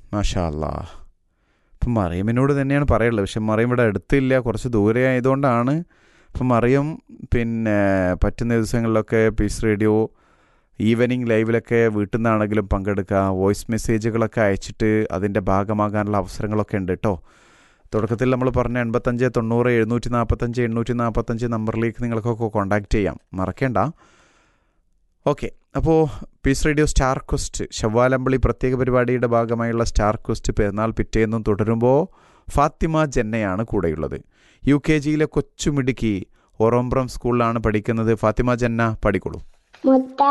മാഷാ അല്ലാ ഇപ്പം മറിയമ്മിനോട് തന്നെയാണ് പറയുള്ളത് പക്ഷെ മറിയം ഇവിടെ അടുത്തില്ല കുറച്ച് ദൂരെ ആയതുകൊണ്ടാണ് ഇപ്പം മറിയം പിന്നെ പറ്റുന്ന ദിവസങ്ങളിലൊക്കെ പീസ് റേഡിയോ ഈവനിങ് ലൈവിലൊക്കെ വീട്ടിൽ നിന്നാണെങ്കിലും പങ്കെടുക്കുക വോയിസ് മെസ്സേജുകളൊക്കെ അയച്ചിട്ട് അതിൻ്റെ ഭാഗമാകാനുള്ള അവസരങ്ങളൊക്കെ ഉണ്ട് കേട്ടോ തുടക്കത്തിൽ നമ്മൾ പറഞ്ഞ എൺപത്തഞ്ച് തൊണ്ണൂറ് എഴുന്നൂറ്റി നാൽപ്പത്തഞ്ച് എണ്ണൂറ്റി നാൽപ്പത്തഞ്ച് നമ്പറിലേക്ക് നിങ്ങൾക്കൊക്കെ കോൺടാക്റ്റ് ചെയ്യാം മറക്കേണ്ട ഓക്കെ അപ്പോൾ പീസ് റേഡിയോ സ്റ്റാർ ക്വസ്റ്റ് ശവ്വാലമ്പളി പ്രത്യേക പരിപാടിയുടെ ഭാഗമായുള്ള സ്റ്റാർ ക്വസ്റ്റ് പെരുന്നാൾ പിറ്റേന്നും തുടരുമ്പോൾ ഫാത്തിമ ജന്നയാണ് കൂടെയുള്ളത് യു കെ ജിയിലെ കൊച്ചുമിടുക്കി ഒറോംബ്രം സ്കൂളിലാണ് പഠിക്കുന്നത് ഫാത്തിമ ജന്ന പഠിക്കോളൂ മുത്ത